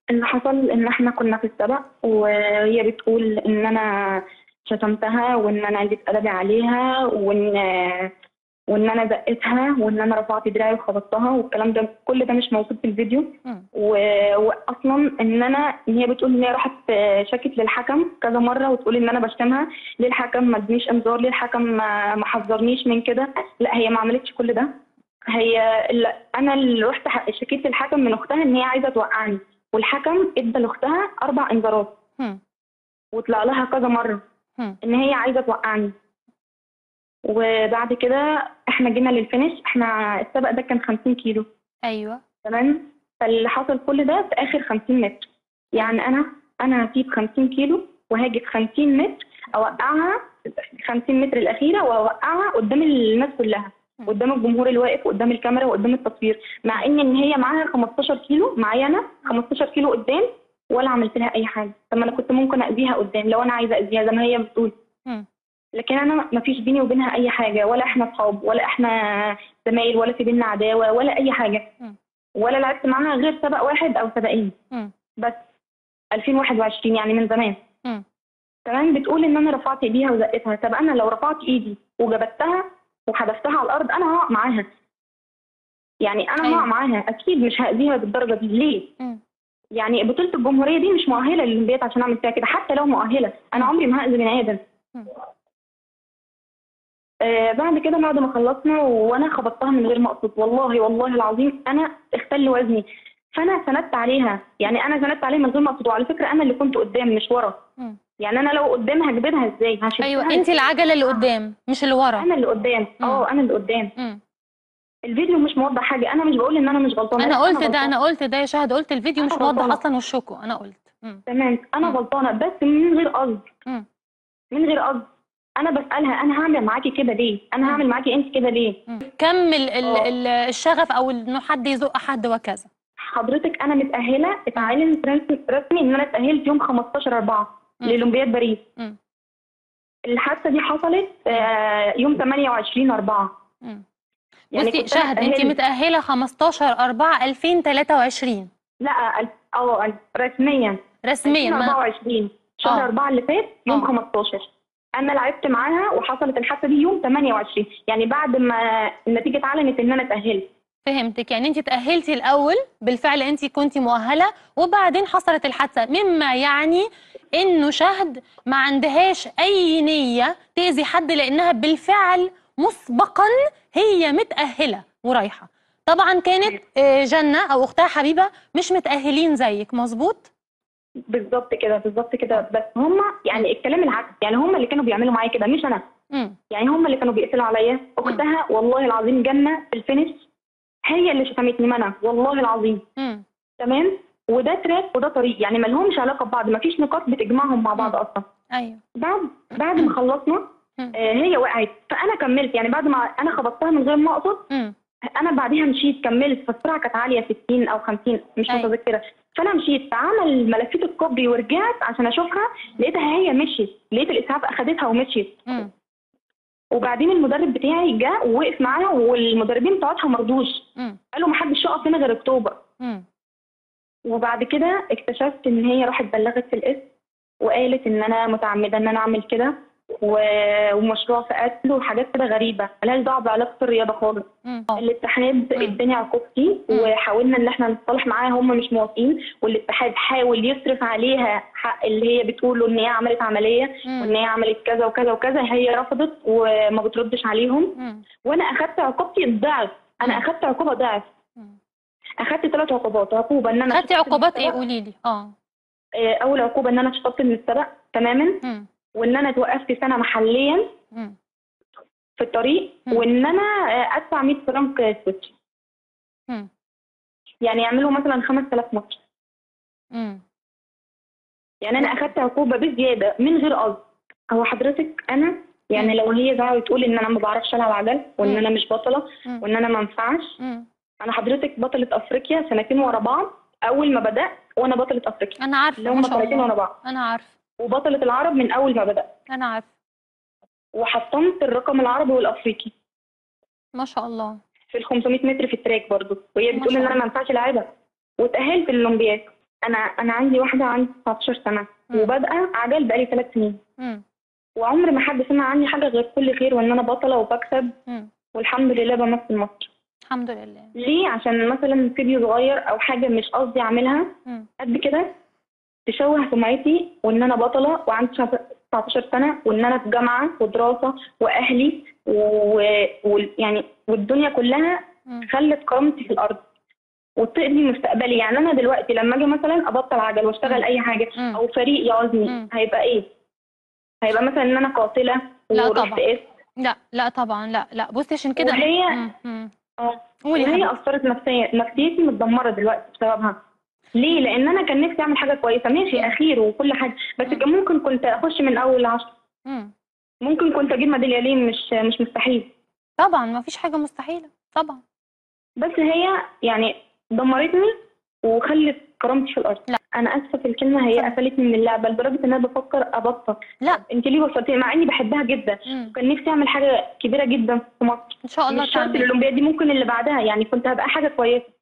اللي حصل ان احنا كنا في السبق وهي بتقول ان انا شتمتها وان انا قلت ادبي عليها وان وان انا زقتها وان انا رفعت دراعي وخبطتها والكلام ده كل ده مش موجود في الفيديو مم. و- واصلا ان انا ان هي بتقول ان هي راحت شكت للحكم كذا مره وتقول ان انا بشتمها ليه الحكم ما ادنيش انذار ليه الحكم ما ما حذرنيش من كده لا هي ما عملتش كل ده هي ال- انا اللي رحت ح- شكيت للحكم من اختها ان هي عايزه توقعني والحكم ادى لاختها اربع انذارات مم. وطلع لها كذا مره مم. ان هي عايزه توقعني وبعد كده احنا جينا للفينش احنا السبق ده كان 50 كيلو ايوه تمام فاللي حصل كل ده في اخر 50 متر يعني انا انا هسيب 50 كيلو وهاجي في 50 متر اوقعها 50 متر الاخيره واوقعها قدام الناس كلها مم. قدام الجمهور اللي واقف وقدام الكاميرا وقدام التصوير مع ان ان هي معاها 15 كيلو معايا انا 15 كيلو قدام ولا عملت لها اي حاجه طب ما انا كنت ممكن اذيها قدام لو انا عايزه اذيها زي ما هي بتقول مم. لكن انا ما فيش بيني وبينها اي حاجه ولا احنا اصحاب ولا احنا زمايل ولا في بيننا عداوه ولا اي حاجه مم. ولا لعبت معاها غير سبق واحد او سبقين مم. بس 2021 يعني من زمان مم. تمام بتقول ان انا رفعت ايديها وزقتها طب انا لو رفعت ايدي وجبتها وحدفتها على الارض انا هقع معاها يعني انا أيوة. هقع معاها اكيد مش هاذيها بالدرجه دي ليه مم. يعني بطوله الجمهوريه دي مش مؤهله للاولمبياد عشان اعمل فيها كده حتى لو مؤهله انا عمري ما هاذي بني ادم مم. آه بعد كده بعد ما خلصنا وانا خبطتها من غير ما اقصد والله والله العظيم انا اختل وزني فانا سندت عليها يعني انا سندت عليها من غير ما اقصد وعلى فكره انا اللي كنت قدام مش ورا مم. يعني انا لو قدام هجبرها ازاي هشدها ايوه إزاي؟ انت العجله اللي قدام مش اللي ورا انا اللي قدام اه انا اللي قدام مم. الفيديو مش موضح حاجه انا مش بقول ان انا مش غلطانه انا لا، قلت ده غلطانة. انا قلت ده يا شهد قلت الفيديو أنا مش موضح غلطانة. اصلا وشكوا انا قلت مم. تمام انا مم. غلطانه بس من غير قصد مم. من غير قصد انا بسالها انا هعمل معاكي كده ليه انا هعمل معاكي انت كده ليه مم. كم ال- ال- آه. ال- الشغف او انه حد يزق حد وكذا حضرتك انا متاهله اتعلن رسمي رسمي ان انا اتاهلت يوم 15 4 مم. لاولمبياد باريس مم. الحادثه دي حصلت آه، يوم 28 4 مم. يعني بصي كنت أنا شهد انت اتأهلت. متأهلة 15 4 2023 لا ال- اه رسميا رسميا ما 24 شهر آه. 4 اللي فات يوم آه. 15 انا لعبت معاها وحصلت الحادثه دي يوم 28 يعني بعد ما النتيجه اتعلنت ان انا اتاهلت فهمتك يعني انت تأهلتي الأول بالفعل انت كنت مؤهلة وبعدين حصلت الحادثة مما يعني انه شهد ما عندهاش أي نية تأذي حد لأنها بالفعل مسبقا هي متأهلة ورايحة طبعا كانت آه، جنة أو أختها حبيبة مش متأهلين زيك مظبوط؟ بالظبط كده بالظبط كده بس هم يعني الكلام العكس يعني هم اللي كانوا بيعملوا معايا كده مش انا مم. يعني هم اللي كانوا بيقفلوا عليا اختها والله العظيم جنه في الفينش هي اللي شتمتني ما انا والله العظيم مم. تمام وده تراك وده طريق يعني ما لهمش علاقه ببعض ما فيش نقاط بتجمعهم مع بعض مم. اصلا أيوه بعد بعد ما خلصنا مم. آه هي وقعت فانا كملت يعني بعد ما انا خبطتها من غير ما اقصد مم. انا بعديها مشيت كملت فالسرعه كانت عاليه 60 او 50 مش أيوة. متذكره فانا مشيت فعمل ملفيت الكوبري ورجعت عشان اشوفها لقيتها هي مشيت لقيت الاسعاف اخدتها ومشيت مم. وبعدين المدرب بتاعي جه ووقف معاها والمدربين بتوعتها مرضوش مم. قالوا ما حدش يقف هنا غير اكتوبر مم. وبعد كده اكتشفت ان هي راحت بلغت في الاسم وقالت ان انا متعمده ان انا اعمل كده و- ومشروع في قتل وحاجات كده غريبه ملهاش دعوه بعلاقه الرياضه خالص مم. الاتحاد اداني عقوبتي مم. وحاولنا ان احنا نتصالح معاها هم مش موافقين والاتحاد حاول يصرف عليها حق اللي هي بتقوله ان هي عملت عمليه مم. وان هي عملت كذا وكذا وكذا هي رفضت وما بتردش عليهم مم. وانا اخدت عقوبتي الضعف انا مم. اخدت عقوبه ضعف مم. اخدت ثلاث عقوبات عقوبه ان انا خدتي شطبت من عقوبات ايه السبق. قولي لي اه آه، اول عقوبه ان انا شطبت من السبق تماما مم. وان انا اتوقفت سنه محليا مم. في الطريق مم. وان انا آه، ادفع 100 فرنك سويتش مم. يعني يعملوا مثلا 5000 ماتش مم. يعني انا اخدت عقوبه بزياده من غير قصد هو حضرتك انا يعني مم. لو هي دعوه تقول ان انا ما بعرفش العب عجل وان مم. انا مش بطله مم. وان انا ما ينفعش مم. انا حضرتك بطله افريقيا سنتين ورا بعض اول ما بدات وانا بطله افريقيا انا عارفه اللي ما هم شاء سنتين ورا الله بعض انا عارفه وبطله العرب من اول ما بدات انا عارفه وحطمت الرقم العربي والافريقي ما شاء الله في ال 500 متر في التراك برضو وهي ما بتقول شاء ان انا الله. ما ينفعش العبها واتاهلت للاولمبياد انا انا عندي واحده عندي 19 سنه مم. وبادئه عجل بقالي ثلاث سنين مم. وعمر ما حد سمع عني حاجه غير كل خير وان انا بطله وبكسب مم. والحمد لله بمثل مصر الحمد لله ليه عشان مثلا فيديو صغير او حاجه مش قصدي اعملها مم. قد كده تشوه سمعتي وان انا بطله وعندي 19 سنه وان انا في جامعه ودراسه واهلي ويعني والدنيا كلها مم. خلت كرامتي في الارض وتقضي مستقبلي يعني انا دلوقتي لما اجي مثلا ابطل عجل واشتغل مم. اي حاجه مم. او فريق يعوزني مم. هيبقى ايه هيبقى مثلا ان انا قاتله لا ورحت طبعا. اسم لا لا طبعا لا لا بصي عشان كده وهي- مم. مم. اه قولي يا وهي حبيبتي. اثرت نفسيا نفسيتي متدمره دلوقتي بسببها ليه لان انا كان نفسي اعمل حاجه كويسه ماشي اخير وكل حاجه بس مم. كان ممكن كنت اخش من اول عشر مم. ممكن كنت اجيب ميداليه ليه مش مش مستحيل طبعا ما فيش حاجه مستحيله طبعا بس هي يعني دمرتني وخلت كرامتي في الارض لا. انا اسفه في الكلمه هي اتفضل. قفلتني من اللعبه لدرجه ان انا بفكر ابطل لا انت ليه وصلتي مع اني بحبها جدا مم. وكان نفسي اعمل حاجه كبيره جدا في مصر ان شاء الله مش شرط تعملي الاولمبياد دي ممكن اللي بعدها يعني كنت هبقى حاجه كويسه